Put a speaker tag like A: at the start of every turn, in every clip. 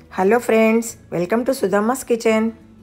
A: hello friends welcome to Sudhamma's kitchen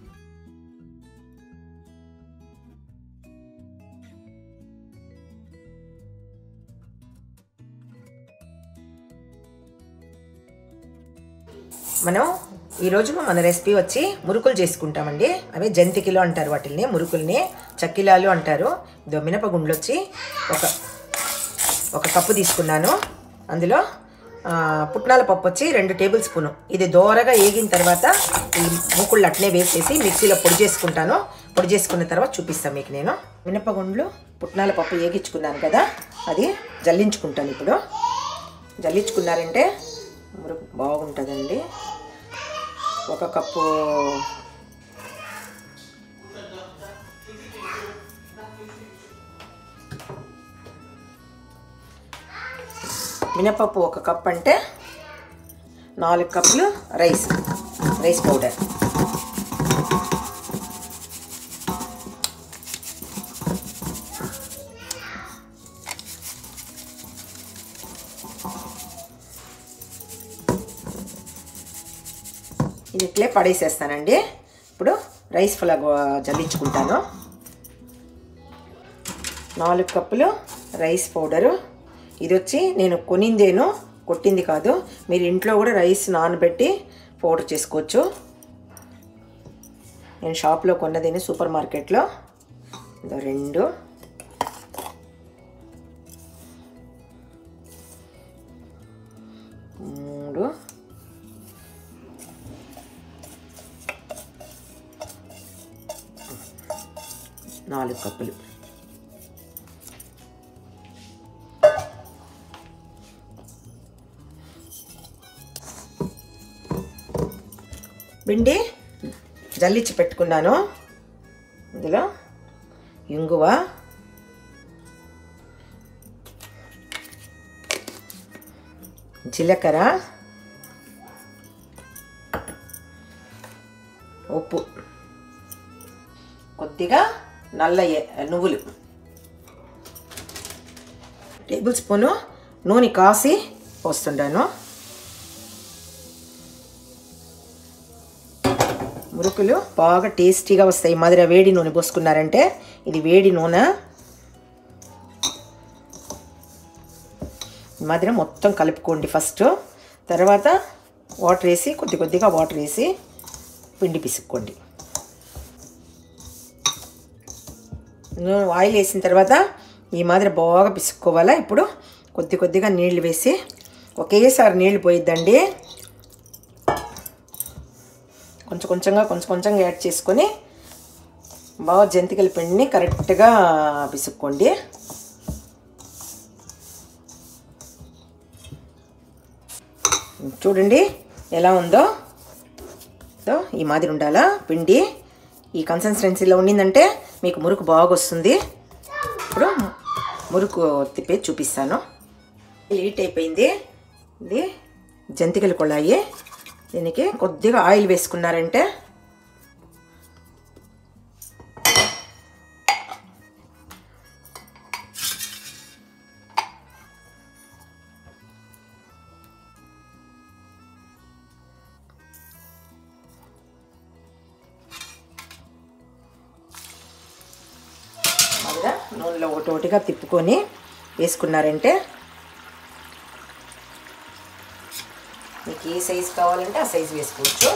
A: మనం ఈరోజు మన రెసిపీ వచ్చి మురుకులు చేసుకుంటామండి అవే జంతికిలో అంటారు వాటిల్ని మురుకుల్ని చక్కిలాలు అంటారు ఇదో మినపగుండ్లు వచ్చి ఒక ఒక కప్పు తీసుకున్నాను అందులో ఆ, పుట్నాల పప్పు వచ్చి రెండు టేబుల్ స్పూను ఇది దోరగా ఏగిన తర్వాత ఈ మూకుళ్ళు అట్నే వేసేసి మిక్సీలో పొడి చేసుకుంటాను పొడి చేసుకున్న తర్వాత చూపిస్తాను మీకు నేను మినపగుండ్లు పుట్నాల పప్పు ఏగించుకున్నాను కదా అది జల్లించుకుంటాను ఇప్పుడు జల్లించుకున్నారంటే మురుకు బాగుంటుందండి ఒక కప్పు మినపప్పు ఒక కప్ అంటే నాలుగు కప్పులు రైస్ రైస్ పౌడర్ ఇది ఇట్లే పడేసేస్తానండి ఇప్పుడు రైస్ ఫుల్ జల్లించుకుంటాను నాలుగు కప్పులు రైస్ పౌడరు ఇది వచ్చి నేను కొనిందేను కొట్టింది కాదు మీరు ఇంట్లో కూడా రైస్ నానబెట్టి పౌడర్ చేసుకోవచ్చు నేను షాప్లో కొన్నదేని సూపర్ మార్కెట్లో ఇదో రెండు మూడు నాలుగు కప్పులు పిండి జల్లించి పెట్టుకున్నాను ఇందులో ఇంగువ జీలకర్ర ఉప్పు కొద్దిగా నల్ల ఏ- నువ్వులు టేబుల్ స్పూను నూనె కాసి పోస్తుండాను మురుకులు బాగా టేస్టీగా వస్తాయి ఈ మాదిరి వేడి నూనె పోసుకున్నారంటే ఇది వేడి నూనె ఈ మాదిరి మొత్తం కలుపుకోండి ఫస్ట్ తర్వాత వాటర్ వేసి కొద్ది కొద్దిగా వాటర్ వేసి పిండి పిసుక్కోండి నూ- ఆయిల్ వేసిన తర్వాత ఈ మాదిరి బాగా పిసుక్కోవాలా ఇప్పుడు కొద్ది కొద్దిగా నీళ్లు వేసి ఒకేసారి నీళ్లు పోయిద్దండి కొంచెం కొంచెంగా కొంచెం కొంచెంగా యాడ్ చేసుకొని బాగా జంతికల పిండిని కరెక్ట్గా పిసుక్కోండి చూడండి ఎలా ఉందో సో ఈ మాదిరి ఉండాలా పిండి ఈ కన్సిస్టెన్సీలో ఉండిందంటే మీకు మురుకు బాగా వస్తుంది ఇప్పుడు మురుకు తిప్పి చూపిస్తాను హీట్ అయిపోయింది ఇది జంతికలు కొళ్ళాయి దీనికి కొద్దిగా ఆయిల్ వేసుకున్నారంటే మాదిరిగా నూనెలో ఒకటి ఒకటిగా తిప్పుకొని వేసుకున్నారంటే మీకు ఏ సైజు కావాలంటే ఆ సైజు వేసుకోవచ్చు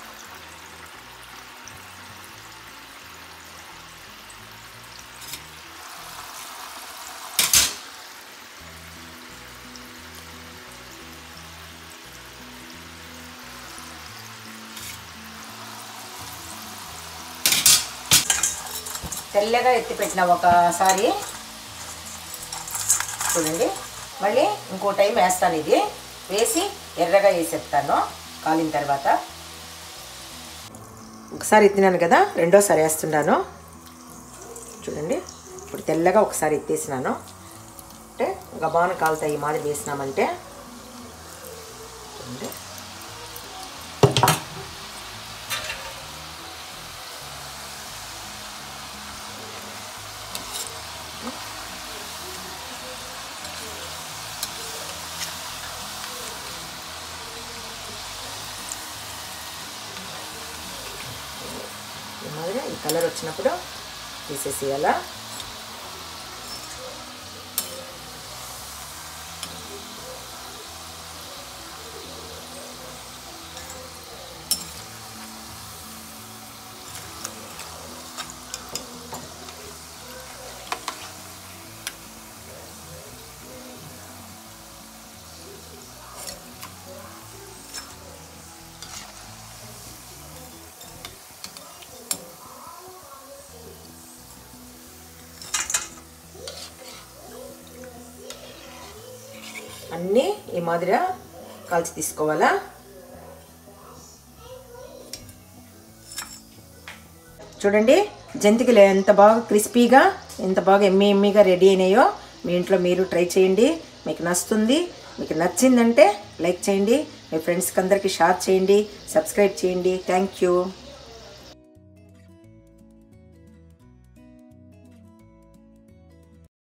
A: తెల్లగా ఎత్తి పెట్టిన ఒకసారి చూడండి మళ్ళీ ఇంకో టైం వేస్తాను ఇది వేసి ఎర్రగా వేసేస్తాను కాలిన తర్వాత ఒకసారి ఎత్తినాను కదా రెండోసారి వేస్తున్నాను చూడండి ఇప్పుడు తెల్లగా ఒకసారి ఎత్తేసినాను అంటే గబాను కాలుతాయి ఈ మాదిరి వేసినామంటే చూడండి కలర్ వచ్చినప్పుడు తీసేసేయాలా అన్నీ ఈ మాదిరిగా కాల్చి తీసుకోవాలా చూడండి జంతికలు ఎంత బాగా క్రిస్పీగా ఎంత బాగా ఎమ్మి ఎమ్మిగా రెడీ అయినాయో మీ ఇంట్లో మీరు ట్రై చేయండి మీకు నచ్చుతుంది మీకు నచ్చిందంటే లైక్ చేయండి మీ ఫ్రెండ్స్కి అందరికీ షేర్ చేయండి సబ్స్క్రైబ్ చేయండి థ్యాంక్ యూ